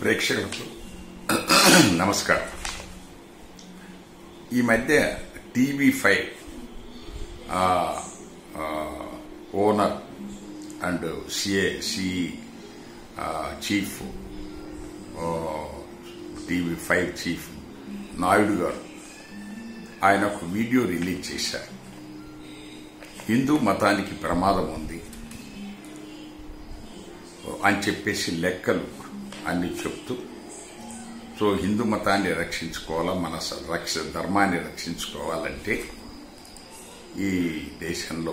ప్రేక్షకులకు నమస్కారం ఈ మధ్య టీవీ ఫైవ్ ఓనర్ అండ్ సిఏ సి chief TV five chief Naidu గారు ఆయన ఒక వీడియో రిలీజ్ చేశారు హిందూ మతానికి ప్రమాదం ఉంది అని చెప్పేసి లెక్కలు అన్ని చెప్తూ సో హిందూ మతాన్ని రక్షించుకోవాలా మన స- రక్ష ధర్మాన్ని రక్షించుకోవాలంటే ఈ దేశంలో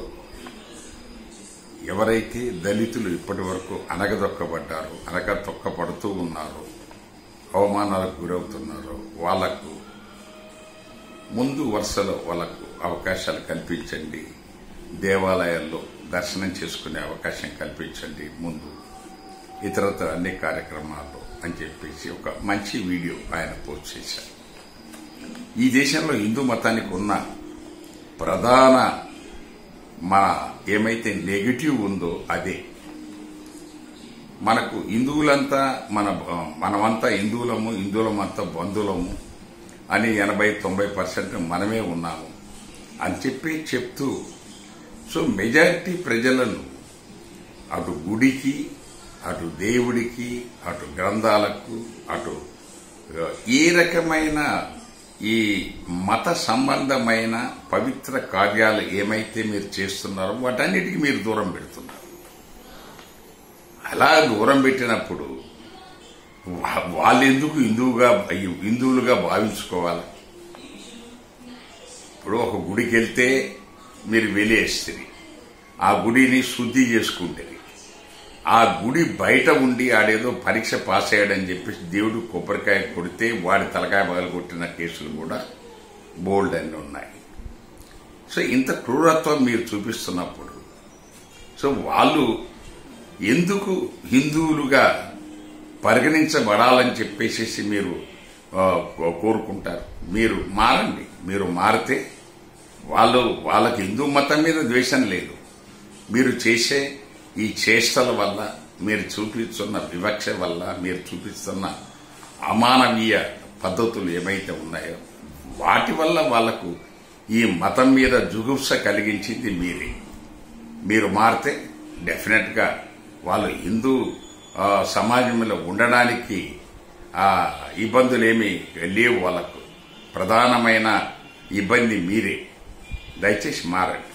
ఎవరైతే దళితులు ఇప్పటి వరకు అనగదొక్కబడ్డారో అనగదొక్కబడుతూ ఉన్నారో అవమానాలకు గురవుతున్నారో వాళ్లకు ముందు వరుసలో వాళ్ళకు అవకాశాలు కల్పించండి దేవాలయాల్లో దర్శనం చేసుకునే అవకాశం కల్పించండి ముందు ఇతరత్ర అన్ని కార్యక్రమాలు అని చెప్పేసి ఒక మంచి వీడియో ఆయన పోస్ట్ చేశారు ఈ దేశంలో హిందూ మతానికి ఉన్న ప్రధాన మన ఏమైతే నెగిటివ్ ఉందో అదే మనకు హిందువులంతా మన మనమంతా హిందువులము హిందువులమంతా బంధువులము అని ఎనభై తొంభై పర్సెంట్ మనమే ఉన్నాము అని చెప్పి చెప్తూ సో మెజారిటీ ప్రజలను అటు గుడికి అటు దేవుడికి అటు గ్రంథాలకు అటు ఆ, ఏ రకమైన ఈ మత సంబంధమైన పవిత్ర కార్యాలు ఏమైతే మీరు చేస్తున్నారో వాటన్నిటికీ మీరు దూరం పెడుతున్నారు అలా దూరం పెట్టినప్పుడు వా- వాళ్ళెందుకు హిందువుగా హిందువులుగా భావించుకోవాలి ఇప్పుడు ఒక గుడికి వెళ్తే మీరు వెలివేస్తుంది ఆ గుడిని శుద్ధి చేసుకుంటుంది ఆ గుడి బయట ఉండి ఆడేదో పరీక్ష పాస్ అయ్యాడని చెప్పేసి దేవుడు కొబ్బరికాయ కొడితే వాడి తలకాయ పగలు కొట్టిన కేసులు కూడా బోల్డ్ అన్ని ఉన్నాయి సో ఇంత క్రూరత్వం మీరు చూపిస్తున్నప్పుడు సో వాళ్ళు ఎందుకు హిందువులుగా పరిగణించబడాలని చెప్పేసి మీరు ఆ, కో- కోరుకుంటారు మీరు మారండి మీరు మారితే వాళ్ళు వాళ్ళకి హిందూ మతం మీద ద్వేషం లేదు మీరు చేసే ఈ చేష్టల వల్ల మీరు చూపిస్తున్న వివక్ష వల్ల మీరు చూపిస్తున్న అమానవీయ పద్ధతులు ఏమైతే ఉన్నాయో వాటి వల్ల వాళ్లకు ఈ మతం మీద జుగుప్స కలిగించింది మీరే మీరు మారితే డెఫినెట్ గా వాళ్ళు హిందూ ఆ, సమాజంలో ఉండడానికి ఆ ఇబ్బందులేమీ లేవు వాళ్ళకు ప్రధానమైన ఇబ్బంది మీరే దయచేసి మారండి